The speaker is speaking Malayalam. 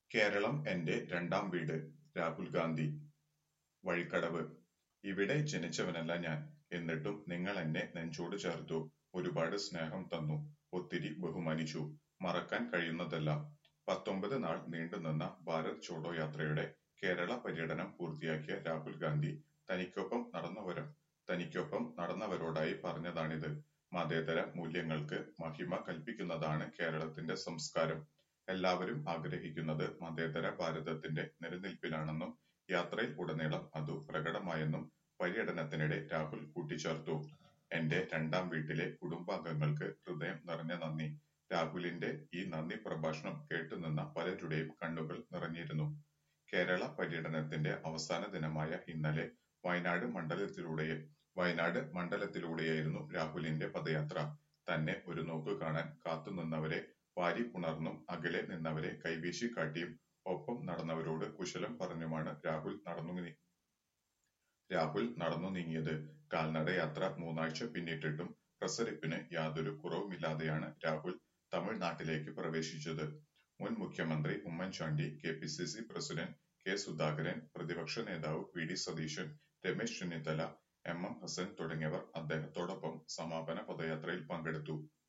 കേരളം എന്റെ രണ്ടാം വീട് രാഹുൽ ഗാന്ധി വഴിക്കടവ് ഇവിടെ ജനിച്ചവനല്ല ഞാൻ എന്നിട്ടും നിങ്ങൾ എന്നെ നെഞ്ചോട് ചേർത്തു ഒരുപാട് സ്നേഹം തന്നു ഒത്തിരി ബഹുമാനിച്ചു മറക്കാൻ കഴിയുന്നതല്ല പത്തൊമ്പത് നാൾ നീണ്ടുനിന്ന ഭാരത് ചോഡോ യാത്രയുടെ കേരള പര്യടനം പൂർത്തിയാക്കിയ രാഹുൽ ഗാന്ധി തനിക്കൊപ്പം നടന്നവര തനിക്കൊപ്പം നടന്നവരോടായി പറഞ്ഞതാണിത് മതേതര മൂല്യങ്ങൾക്ക് മഹിമ കൽപ്പിക്കുന്നതാണ് കേരളത്തിന്റെ സംസ്കാരം എല്ലാവരും ആഗ്രഹിക്കുന്നത് മതേതര ഭാരതത്തിന്റെ നിലനിൽപ്പിലാണെന്നും യാത്രയിൽ ഉടനീളം അതു പ്രകടമായെന്നും പര്യടനത്തിനിടെ രാഹുൽ കൂട്ടിച്ചേർത്തു എന്റെ രണ്ടാം വീട്ടിലെ കുടുംബാംഗങ്ങൾക്ക് ഹൃദയം നിറഞ്ഞ നന്ദി രാഹുലിന്റെ ഈ നന്ദി പ്രഭാഷണം കേട്ടുനിന്ന പലരുടെയും കണ്ണുകൾ നിറഞ്ഞിരുന്നു കേരള പര്യടനത്തിന്റെ അവസാന ദിനമായ ഇന്നലെ വയനാട് മണ്ഡലത്തിലൂടെ വയനാട് മണ്ഡലത്തിലൂടെയായിരുന്നു രാഹുലിന്റെ പദയാത്ര തന്നെ ഒരു നോക്ക് കാണാൻ കാത്തുനിന്നവരെ വാരി ഉണർന്നും അകലെ നിന്നവരെ കൈവീശി കാട്ടിയും ഒപ്പം നടന്നവരോട് കുശലം പറഞ്ഞുമാണ് രാഹുൽ നടന്നു നീ- രാഹുൽ നടന്നു നീങ്ങിയത് കാൽനടയാത്ര മൂന്നാഴ്ച പിന്നിട്ടിട്ടും പ്രസരിപ്പിന് യാതൊരു കുറവുമില്ലാതെയാണ് രാഹുൽ തമിഴ്നാട്ടിലേക്ക് പ്രവേശിച്ചത് മുൻ മുഖ്യമന്ത്രി Oommen Chandy K P C C president K Sudhakaran പ്രതിപക്ഷ നേതാവ് V D Satheesan Ramesh Chennithala M M Hassan തുടങ്ങിയവർ അദ്ദേഹത്തോടൊപ്പം സമാപന പദയാത്രയിൽ പങ്കെടുത്തു